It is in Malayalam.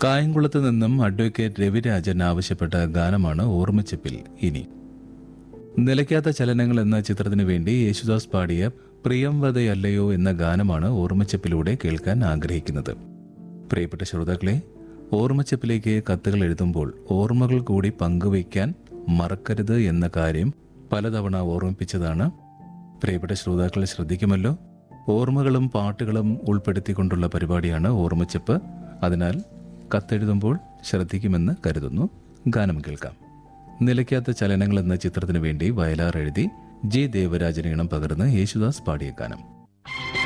കായംകുളത്ത് നിന്നും അഡ്വക്കേറ്റ് രവിരാജൻ ആവശ്യപ്പെട്ട ഗാനമാണ് ഓർമ്മച്ചപ്പിൽ ഇനി നിലയ്ക്കാത്ത ചലനങ്ങൾ എന്ന ചിത്രത്തിനു വേണ്ടി യേശുദാസ് പാടിയ പ്രിയംവതയല്ലയോ എന്ന ഗാനമാണ് ഓർമ്മച്ചപ്പിലൂടെ കേൾക്കാൻ ആഗ്രഹിക്കുന്നത് പ്രിയപ്പെട്ട ശ്രോതാക്കളെ ഓർമ്മച്ചപ്പിലേക്ക് കത്തുകൾ എഴുതുമ്പോൾ ഓർമ്മകൾ കൂടി പങ്കുവയ്ക്കാൻ മറക്കരുത് എന്ന കാര്യം പലതവണ ഓർമ്മിപ്പിച്ചതാണ് പ്രിയപ്പെട്ട ശ്രോതാക്കൾ ശ്രദ്ധിക്കുമല്ലോ ഓർമ്മകളും പാട്ടുകളും ഉൾപ്പെടുത്തിക്കൊണ്ടുള്ള പരിപാടിയാണ് ഓർമ്മച്ചപ്പ് അതിനാൽ കത്തെഴുതുമ്പോൾ ശ്രദ്ധിക്കുമെന്ന് കരുതുന്നു ഗാനം കേൾക്കാം നിലയ്ക്കാത്ത ചലനങ്ങൾ എന്ന ചിത്രത്തിനു വേണ്ടി വയലാർ എഴുതി ജെ ദേവരാജനീണം പകർന്ന് യേശുദാസ് പാടിയ ഗാനം